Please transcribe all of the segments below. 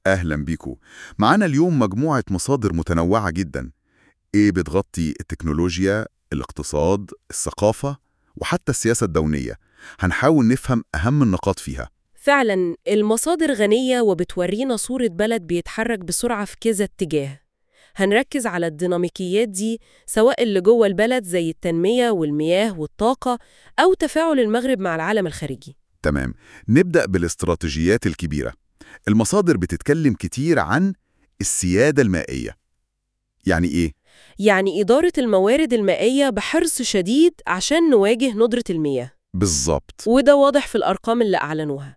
أهلا بيكو معانا اليوم مجموعة مصادر متنوعة جدا إيه بتغطي التكنولوجيا، الاقتصاد، الثقافة وحتى السياسة الدولية هنحاول نفهم أهم النقاط فيها فعلا المصادر غنية وبتورينا صورة بلد بيتحرك بسرعة في كذا اتجاه هنركز على الديناميكيات دي سواء اللي جوه البلد زي التنمية والمياه والطاقة أو تفاعل المغرب مع العالم الخارجي تمام نبدأ بالاستراتيجيات الكبيرة المصادر بتتكلم كتير عن السيادة المائية يعني إيه؟ يعني إدارة الموارد المائية بحرص شديد عشان نواجه ندرة المياه بالظبط وده واضح في الأرقام اللي أعلنوها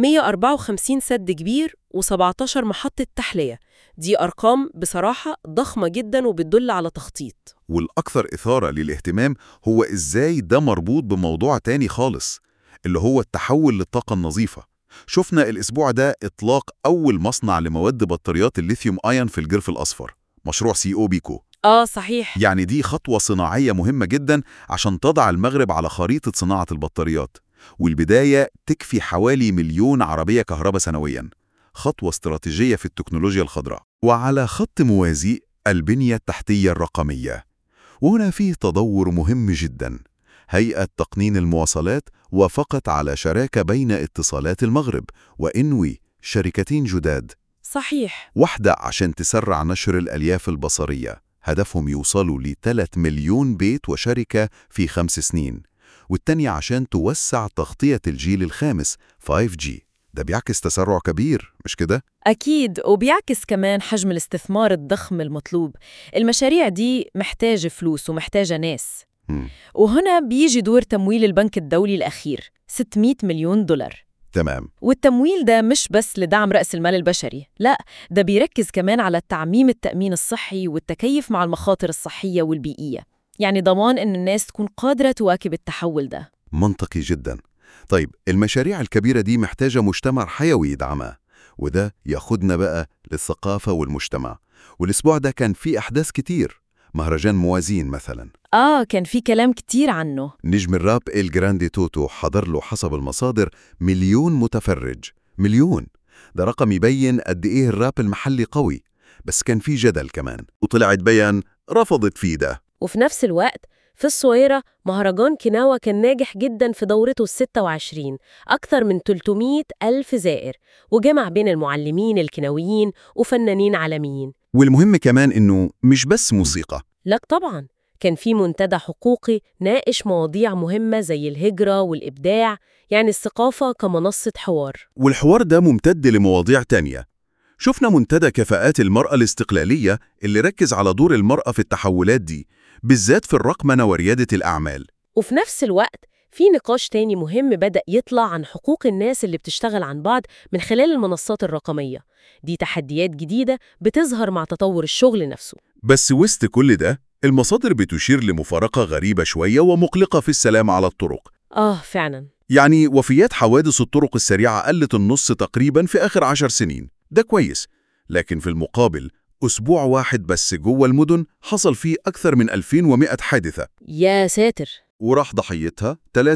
154 سد كبير و17 محطة تحلية دي أرقام بصراحة ضخمة جدا وبتدل على تخطيط والأكثر إثارة للاهتمام هو إزاي ده مربوط بموضوع تاني خالص اللي هو التحول للطاقة النظيفة شفنا الأسبوع ده إطلاق أول مصنع لمواد بطاريات الليثيوم آيون في الجرف الأصفر مشروع سي أو بيكو آه صحيح يعني دي خطوة صناعية مهمة جدا عشان تضع المغرب على خريطة صناعة البطاريات والبداية تكفي حوالي مليون عربية كهرباء سنويا خطوة استراتيجية في التكنولوجيا الخضراء وعلى خط موازي البنية التحتية الرقمية وهنا فيه تطور مهم جدا هيئة تقنين المواصلات وافقت على شراكة بين اتصالات المغرب وإنوي شركتين جداد صحيح واحدة عشان تسرع نشر الألياف البصرية هدفهم يوصلوا ل 3 مليون بيت وشركة في خمس سنين والتانية عشان توسع تغطية الجيل الخامس 5G ده بيعكس تسرع كبير مش كده؟ أكيد وبيعكس كمان حجم الاستثمار الضخم المطلوب المشاريع دي محتاجة فلوس ومحتاجة ناس مم. وهنا بيجي دور تمويل البنك الدولي الأخير 600 مليون دولار تمام والتمويل ده مش بس لدعم رأس المال البشري لا ده بيركز كمان على تعميم التأمين الصحي والتكيف مع المخاطر الصحية والبيئية يعني ضمان إن الناس تكون قادرة تواكب التحول ده منطقي جدا طيب المشاريع الكبيرة دي محتاجة مجتمع حيوي يدعمها وده ياخدنا بقى للثقافة والمجتمع والأسبوع ده كان فيه أحداث كتير مهرجان موازين مثلا آه كان في كلام كتير عنه نجم الراب إل جراندي توتو حضر له حسب المصادر مليون متفرج مليون ده رقم يبين قد إيه الراب المحلي قوي بس كان في جدل كمان وطلعت بيان رفضت فيه ده وفي نفس الوقت في الصويرة مهرجان كناوة كان ناجح جدا في دورته ال 26 أكثر من 300 ألف زائر وجمع بين المعلمين الكناويين وفنانين عالميين والمهم كمان إنه مش بس موسيقى لك طبعا كان في منتدى حقوقي ناقش مواضيع مهمة زي الهجرة والإبداع يعني الثقافة كمنصة حوار والحوار ده ممتد لمواضيع تانية شفنا منتدى كفاءات المرأة الاستقلالية اللي ركز على دور المرأة في التحولات دي بالذات في الرقمنة وريادة الأعمال وفي نفس الوقت في نقاش تاني مهم بدأ يطلع عن حقوق الناس اللي بتشتغل عن بعض من خلال المنصات الرقمية دي تحديات جديدة بتظهر مع تطور الشغل نفسه بس وسط كل ده المصادر بتشير لمفارقة غريبة شوية ومقلقة في السلام على الطرق آه فعلا يعني وفيات حوادث الطرق السريعة قلت النص تقريبا في آخر عشر سنين ده كويس لكن في المقابل أسبوع واحد بس جوه المدن حصل فيه أكثر من 2100 حادثة يا ساتر وراح ضحيتها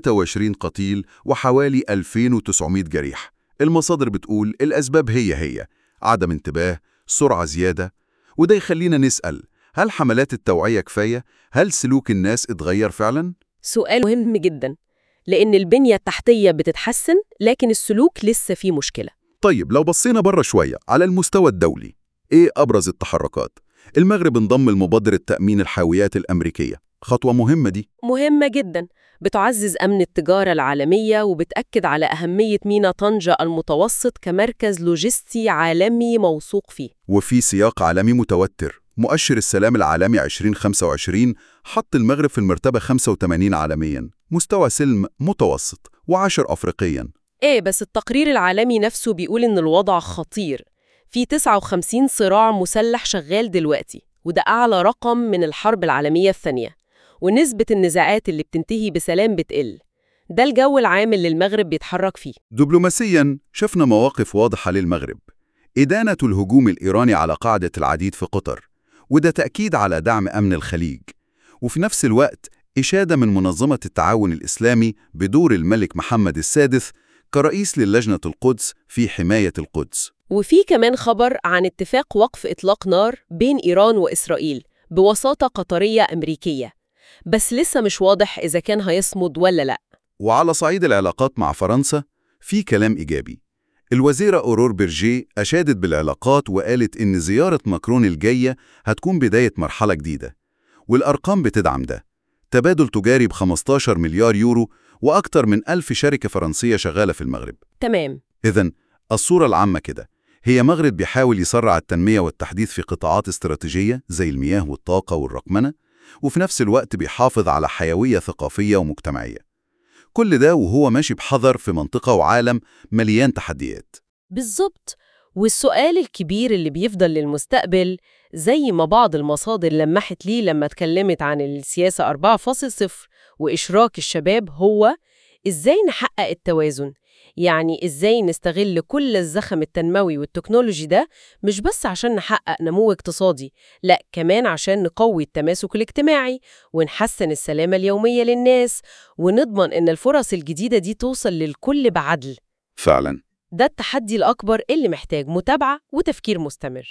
23 قتيل وحوالي 2900 جريح المصادر بتقول الأسباب هي هي عدم انتباه سرعة زيادة وده يخلينا نسأل هل حملات التوعية كفاية؟ هل سلوك الناس اتغير فعلا؟ سؤال مهم جدا لأن البنية التحتية بتتحسن لكن السلوك لسه فيه مشكلة طيب لو بصينا بره شوية على المستوى الدولي إيه أبرز التحركات؟ المغرب انضم لمبادرة تأمين الحاويات الأمريكية خطوة مهمة دي مهمة جدا بتعزز أمن التجارة العالمية وبتأكد على أهمية ميناء طنجة المتوسط كمركز لوجستي عالمي موثوق فيه وفي سياق عالمي متوتر مؤشر السلام العالمي 2025 حط المغرب في المرتبة 85 عالميا مستوى سلم متوسط وعشر أفريقيا إيه بس التقرير العالمي نفسه بيقول إن الوضع خطير في 59 صراع مسلح شغال دلوقتي وده أعلى رقم من الحرب العالمية الثانية ونسبة النزاعات اللي بتنتهي بسلام بتقل ده الجو العام اللي المغرب بيتحرك فيه دبلوماسيا شفنا مواقف واضحة للمغرب إدانة الهجوم الإيراني على قاعدة العديد في قطر وده تأكيد على دعم أمن الخليج وفي نفس الوقت إشادة من منظمة التعاون الإسلامي بدور الملك محمد السادس كرئيس للجنة القدس في حماية القدس وفي كمان خبر عن اتفاق وقف إطلاق نار بين إيران وإسرائيل بوساطة قطرية أمريكية بس لسه مش واضح إذا كان هيصمد ولا لأ وعلى صعيد العلاقات مع فرنسا في كلام إيجابي الوزيرة أورور بيرجيه أشادت بالعلاقات وقالت إن زيارة ماكرون الجاية هتكون بداية مرحلة جديدة والأرقام بتدعم ده تبادل تجاري ب 15 مليار يورو وأكتر من ألف شركة فرنسية شغالة في المغرب تمام إذا الصورة العامة كده هي مغرب بيحاول يسرع التنمية والتحديث في قطاعات استراتيجية زي المياه والطاقة والرقمنة وفي نفس الوقت بيحافظ على حيوية ثقافية ومجتمعية كل ده وهو ماشي بحذر في منطقة وعالم مليان تحديات بالظبط والسؤال الكبير اللي بيفضل للمستقبل زي ما بعض المصادر لمحت ليه لما اتكلمت عن السياسة 4.0 وإشراك الشباب هو إزاي نحقق التوازن يعني إزاي نستغل كل الزخم التنموي والتكنولوجي ده مش بس عشان نحقق نمو اقتصادي لا كمان عشان نقوي التماسك الاجتماعي ونحسن السلامة اليومية للناس ونضمن إن الفرص الجديدة دي توصل للكل بعدل فعلا ده التحدي الأكبر اللي محتاج متابعة وتفكير مستمر